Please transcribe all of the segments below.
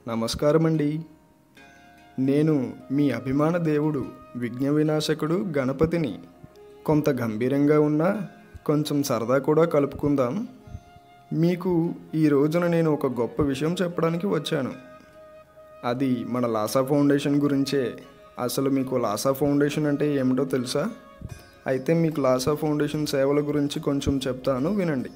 నమస్కారం అండి నేను మీ అభిమాన దేవుడు విఘ్న వినాశకుడు గణపతిని కొంత గంభీరంగా ఉన్నా కొంచెం సరదా కూడా కలుపుకుందాం మీకు ఈ రోజున నేను ఒక గొప్ప విషయం చెప్పడానికి వచ్చాను అది మన లాసా ఫౌండేషన్ గురించే అసలు మీకు లాసా ఫౌండేషన్ అంటే ఏమిటో తెలుసా అయితే మీకు లాసా ఫౌండేషన్ సేవల గురించి కొంచెం చెప్తాను వినండి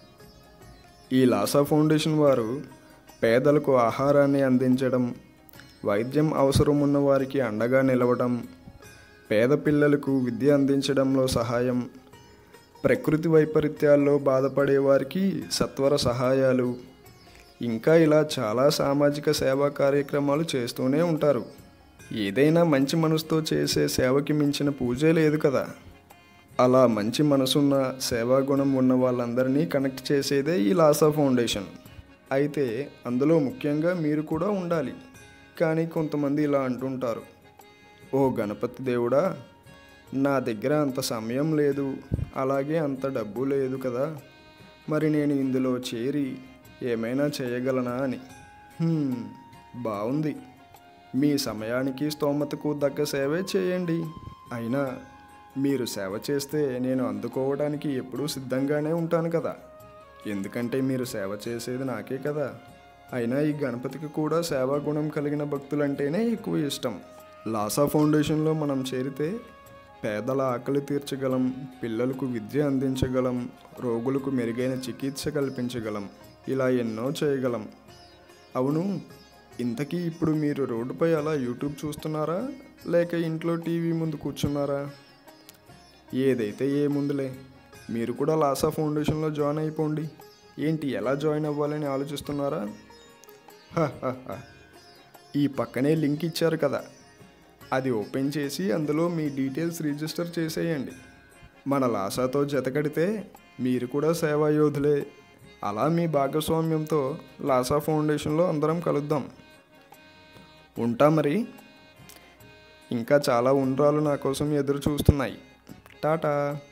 ఈ లాసా ఫౌండేషన్ వారు పేదలకు ఆహారాన్ని అందించడం వైద్యం అవసరం ఉన్న వారికి అండగా నిలవడం పేద పిల్లలకు విద్య అందించడంలో సహాయం ప్రకృతి వైపరీత్యాల్లో బాధపడే వారికి సత్వర సహాయాలు ఇంకా ఇలా చాలా సామాజిక సేవా కార్యక్రమాలు చేస్తూనే ఉంటారు ఏదైనా మంచి మనసుతో చేసే సేవకి మించిన పూజే లేదు కదా అలా మంచి మనసున్న సేవా గుణం ఉన్న వాళ్ళందరినీ కనెక్ట్ చేసేదే ఈ లాసా ఫౌండేషన్ అయితే అందులో ముఖ్యంగా మీరు కూడా ఉండాలి కానీ కొంతమంది ఇలా అంటుంటారు ఓ గణపతి దేవుడా నా దగ్గర అంత సమయం లేదు అలాగే అంత డబ్బు లేదు కదా మరి నేను ఇందులో చేరి ఏమైనా చేయగలనా అని హ్మ్, బాగుంది మీ సమయానికి స్తోమతకు దగ్గ సేవే చేయండి అయినా మీరు సేవ చేస్తే నేను అందుకోవడానికి ఎప్పుడూ సిద్ధంగానే ఉంటాను కదా ఎందుకంటే మీరు సేవ చేసేది నాకే కదా అయినా ఈ గణపతికి కూడా సేవా గుణం కలిగిన భక్తులంటేనే ఎక్కువ ఇష్టం లాసా ఫౌండేషన్లో మనం చేరితే పేదల ఆకలి తీర్చగలం పిల్లలకు విద్య అందించగలం రోగులకు మెరుగైన చికిత్స కల్పించగలం ఇలా ఎన్నో చేయగలం అవును ఇంతకీ ఇప్పుడు మీరు రోడ్డుపై అలా యూట్యూబ్ చూస్తున్నారా లేక ఇంట్లో టీవీ ముందు కూర్చున్నారా ఏదైతే ఏముందులే మీరు కూడా లాసా ఫౌండేషన్లో జాయిన్ అయిపోండి ఏంటి ఎలా జాయిన్ అవ్వాలని ఆలోచిస్తున్నారా హ, హ, హ. ఈ పక్కనే లింక్ ఇచ్చారు కదా అది ఓపెన్ చేసి అందులో మీ డీటెయిల్స్ రిజిస్టర్ చేసేయండి మన లాసాతో జతకడితే మీరు కూడా సేవాయోధులే అలా మీ భాగస్వామ్యంతో లాసా ఫౌండేషన్లో అందరం కలుద్దాం ఉంటా మరి ఇంకా చాలా ఉండ్రాలు నా కోసం ఎదురు చూస్తున్నాయి టాటా